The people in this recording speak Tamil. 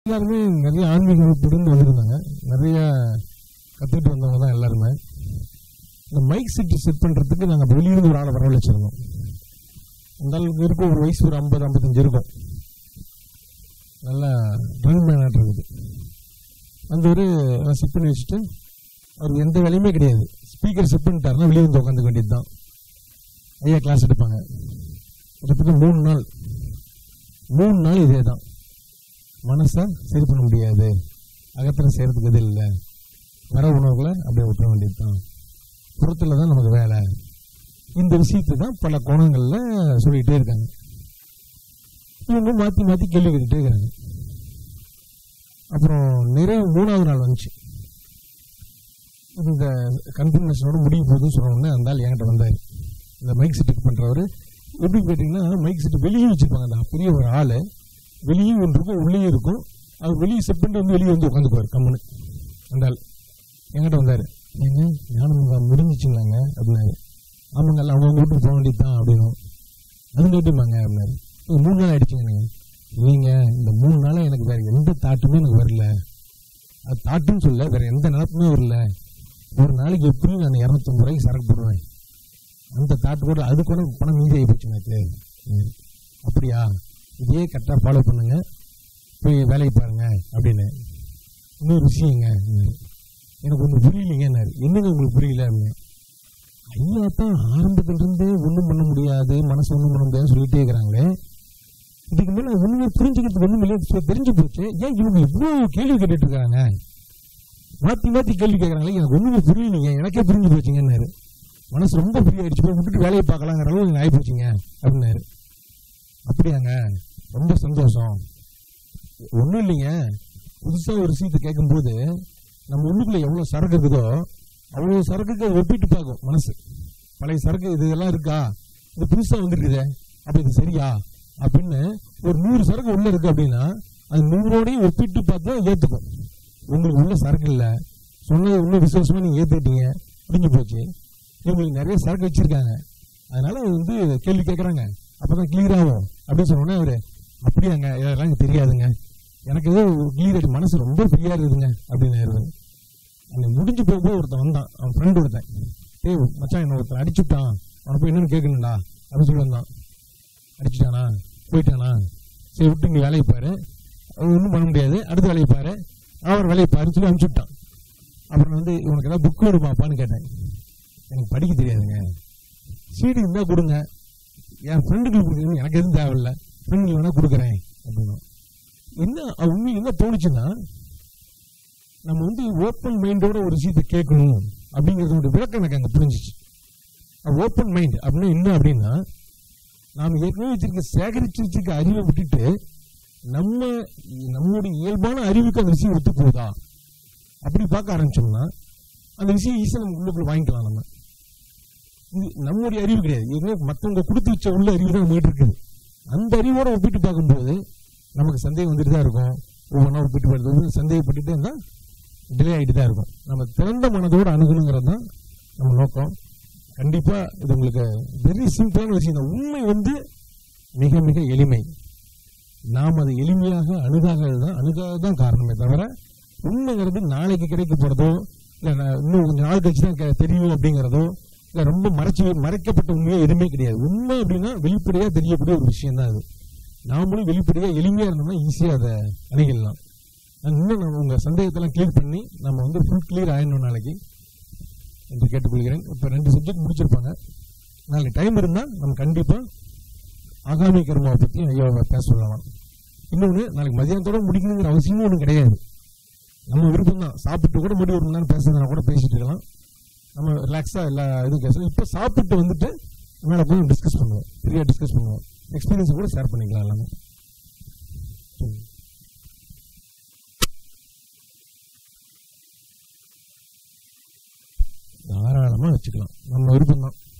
எல்லாருமே நிறைய ஆன்மீக வகுப்புடன் வந்திருந்தாங்க நிறைய கற்றுக்கிட்டு வந்தவங்க தான் எல்லாருமே இந்த மைக் செட் செட் பண்ணுறதுக்கு நாங்கள் வெளியிருந்து ஒரு ஆளை வரவழைச்சிருந்தோம் அந்த அளவுக்கு இருக்கும் ஒரு வயசு ஒரு ஐம்பது ஐம்பத்தஞ்சு இருக்கும் நல்லா ட்ரங்க் மேனாட்டு இருக்குது அந்த ஒரு செட் பண்ணி வச்சுட்டு அவருக்கு எந்த வேலையுமே கிடையாது ஸ்பீக்கர் செட் பண்ணிட்டாருன்னா வெளியே வந்து உட்காந்துக்க வேண்டியது தான் ஐயா கிளாஸ் எடுப்பாங்க கிட்டத்தட்ட மூணு நாள் மூணு நாள் இதே தான் மனசை சரி பண்ண முடியாது அகத்தில் செய்கிறதுக்கு இது இல்லை வர உணவுகளை அப்படியே விட்டுற வேண்டியது தான் புறத்தில் தான் நமக்கு வேலை இந்த விஷயத்தை தான் பல கோணங்களில் சொல்லிகிட்டே இருக்காங்க இவங்க மாற்றி மாற்றி கேள்வி கேட்டுட்டே இருக்கிறாங்க அப்புறம் நிறைவு மூணாவது நாள் வந்துச்சு இந்த கன்ஃபர்மேஷனோட முடிய போகுதுன்னு சொன்ன உடனே அந்த ஆள் என்கிட்ட வந்தார் இந்த மைக் செட்டுக்கு பண்ணுறவர் எப்படி கேட்டிங்கன்னா மைக் செட்டு வெளியே வச்சுருப்பாங்க அந்த பெரிய ஒரு ஆள் வெளியே ஒன்று இருக்கும் உள்ளேயும் இருக்கும் அவர் வெளியே செட் பண்ணிட்டு வந்து வெளியே வந்து உட்காந்துக்குவார் கம்முன்னு அந்த ஆள் என்கிட்ட வந்தார் ஏங்க ஞானம் முடிஞ்சிச்சுங்களாங்க அப்படின்னாரு ஆமாங்க எல்லாம் அவங்க வீட்டுக்கு போக வேண்டியது தான் அப்படின்னும் அது கேட்டுமாங்க அப்படின்னாரு "இது மூணு நாள் ஆயிடுச்சுங்க இல்லைங்க இந்த மூணு நாளாக எனக்கு வேற எந்த தாட்டுமே எனக்கு வரல அது தாட்டுன்னு சொல்ல வேற எந்த நினப்புமே வரல ஒரு நாளைக்கு எப்படியும் நான் இரநூத்தம்பது ரூபாய்க்கு சரக்கு போடுவேன் அந்த தாட்டு கூட அது கூட பணம் மீதி ஆகி போச்சு எனக்கு ம். அப்படியா இதே கரெக்டாக ஃபாலோ பண்ணுங்க போய் வேலைக்கு பாருங்க அப்படின்னு இன்னொரு விஷயங்க ம். எனக்கு ஒன்று புரியலைங்கன்னாரு என்னங்க உங்களுக்கு புரியல அப்படின்னு ஐயா தான் ஆரம்பத்துல இருந்தே ஒன்றும் பண்ண முடியாது மனசு ஒன்றும் பண்ண முடியாதுன்னு சொல்லிட்டே இருக்கிறாங்களே இதுக்கு மேலே ஒன்றுமே புரிஞ்சுக்கிறதுக்கு ஒன்றும் இல்லை இப்ப தெரிஞ்சு போச்சு ஏன் இவங்க இவ்வளோ கேள்வி கேட்டுட்டு இருக்காங்க மாற்றி மாற்றி கேள்வி கேட்குறாங்களே எனக்கு ஒன்றுமே புரியலைங்க எனக்கே புரிஞ்சு போச்சுங்கன்னாரு மனசு ரொம்ப ஃப்ரீ ஆயிடுச்சு போய் விட்டுட்டு வேலையை பார்க்கலாங்கிற அளவு எனக்கு ஆகி போச்சுங்க அப்படின்னாரு அப்படியாங்க ரொம்ப சந்தோஷம் ஒன்றும் இல்லைங்க புதுசாக ஒரு விஷயத்தை கேட்கும்போது நம்ம உள்ளுக்குள்ள எவ்வளோ சரக்கு இருக்குதோ அவ்வளோ சரக்குக்கு அதை ஒப்பிட்டு பார்க்கும் மனசு பழைய சரக்கு இது இதெல்லாம் இருக்கா இது புதுசாக வந்துருக்குதே அப்போ இது சரியா அப்படின்னு ஒரு நூறு சரக்கு உள்ள இருக்கு அப்படின்னா அது நூறோடையும் ஒப்பிட்டு பார்த்தா ஏற்றுக்கும் உங்களுக்கு உள்ள சரக்கு இல்லை சொன்னது இன்னும் விசுவாசமாக நீங்கள் ஏற்றுக்கிட்டீங்க முடிஞ்சு போச்சு இவங்களுக்கு நிறைய சரக்கு வச்சிருக்காங்க அதனால வந்து கேள்வி கேட்குறாங்க அப்பதான் கிளியர் ஆகும் அப்படின்னு சொன்னோன்னே அவரு அப்படியாங்க இதெல்லாம் எனக்கு தெரியாதுங்க எனக்கு ஏதோ கிளியர் ஆயிடுச்சு மனசு ரொம்ப ஃப்ரீயா இருக்குதுங்க அப்படின்னு அன்னைக்கு முடிஞ்சு போகும்போது ஒருத்தன் வந்தான் அவன் ஃப்ரெண்டு ஒருத்தன் ஏய் மச்சான் என்ன ஒருத்தன் அடிச்சுட்டான் அவனை போய் என்னன்னு கேட்கணும்டா அப்படின்னு சொல்லி வந்தான் அடிச்சுட்டானா போயிட்டானா சரி விட்டு நீ வேலையை பாரு ஒன்றும் பண்ண முடியாது அடுத்த வேலையை பாரு அவர் வேலையை பாருன்னு சொல்லி அனுப்பிச்சு விட்டான் அப்புறம் வந்து உனக்கு ஏதாவது புக் வேணுமாப்பான்னு கேட்டேன் எனக்கு படிக்க தெரியாதுங்க சீடி இருந்தால் கொடுங்க என் ஃப்ரெண்டுகளுக்கு கொடுக்குறது எனக்கு எதுவும் தேவையில்லை ஃப்ரெண்டுக்கு வேணா கொடுக்குறேன் அப்படின்னா என்ன அது உண்மை என்ன தோணுச்சுன்னா நம்ம வந்து ஓப்பன் மைண்டோட ஒரு விஷயத்தை கேட்கணும் அப்படிங்கிறதோட விளக்கம் எனக்கு அங்கே புரிஞ்சிச்சு ஓப்பன் மைண்ட் அப்படின்னா என்ன அப்படின்னா நாம் ஏற்கனவே வச்சிருக்க சேகரிச்சு வச்சிருக்க அறிவை விட்டுட்டு நம்ம நம்முடைய இயல்பான அறிவுக்கு அந்த விஷயம் ஒத்து போகுதா அப்படி பார்க்க ஆரம்பிச்சோம்னா அந்த விஷயம் ஈஸியாக நம்ம உள்ளுக்குள்ள வாங்கிக்கலாம் நம்ம இது நம்முடைய அறிவு கிடையாது ஏற்கனவே மற்றவங்க கொடுத்து வச்ச உள்ள அறிவு தான் நம்மகிட்ட இருக்குது அந்த அறிவோட ஒப்பிட்டு பார்க்கும்போது நமக்கு சந்தேகம் வந்துட்டு தான் இருக்கும் ஒவ்வொன்றா ஒப்பிட்டு பார்த்து ஒவ்வொரு சந்தேகப்பட்டுட்டே இருந்தால் டிலே ஆகிட்டு தான் இருக்கும் நம்ம திறந்த மனதோடு அணுகணுங்கிறது தான் நம்ம நோக்கம் கண்டிப்பாக இது உங்களுக்கு வெரி சிம்பிளான விஷயம் தான் உண்மை வந்து மிக மிக எளிமை நாம் அதை எளிமையாக அணுகாதது தான் அணுகாதது தான் காரணமே தவிர உண்மைங்கிறது நாளைக்கு கிடைக்க போகிறதோ இல்லை இன்னும் கொஞ்சம் நாள் கழிச்சு தான் கே- தெரியும் அப்படிங்கிறதோ இல்லை ரொம்ப மறைச்சு மறைக்கப்பட்ட உண்மையோ எதுவுமே கிடையாது உண்மை அப்படின்னா வெளிப்படையாக தெரியக்கூடிய ஒரு விஷயம் தான் அது நாமளும் வெளிப்படையாக எளிமையாக இருந்தோம்னா ஈஸியாக அதை அணுகிடலாம் நான் இன்னும் நம்ம உங்கள் சந்தேகத்தெல்லாம் கிளியர் பண்ணி நம்ம வந்து ஃபுல் கிளியர் ஆயிடணும் நாளைக்கு என்று கேட்டுக்கொள்கிறேன் இப்போ ரெண்டு சப்ஜெக்ட் முடிச்சிருப்பாங்க நாளைக்கு டைம் இருந்தால் நம்ம கண்டிப்பாக ஆகாமி கர்மாவை பற்றி ஐயா பேச சொல்லலாம் இன்னொன்று நாளைக்கு மதியானத்தோட முடிக்கணுங்கிற அவசியமும் ஒன்றும் கிடையாது நம்ம விருப்பம் தான் சாப்பிட்டு கூட முடி ஒரு மணி நேரம் பேசுறதுனா கூட பேசிட்டு இருக்கலாம் நம்ம ரிலாக்ஸாக எல்லா இதுவும் பேசலாம் இப்போ சாப்பிட்டு வந்துட்டு மேலே போய் டிஸ்கஸ் பண்ணுவோம் ஃப்ரீயாக டிஸ்கஸ் பண்ணுவோம் எக்ஸ்பீரியன்ஸ் கூட ஷேர் பண்ணிக்கலாம் எல்லாமே சொல்லுங்க. தாராளமாக வச்சுக்கலாம் நம்ம விருப்பம் தான்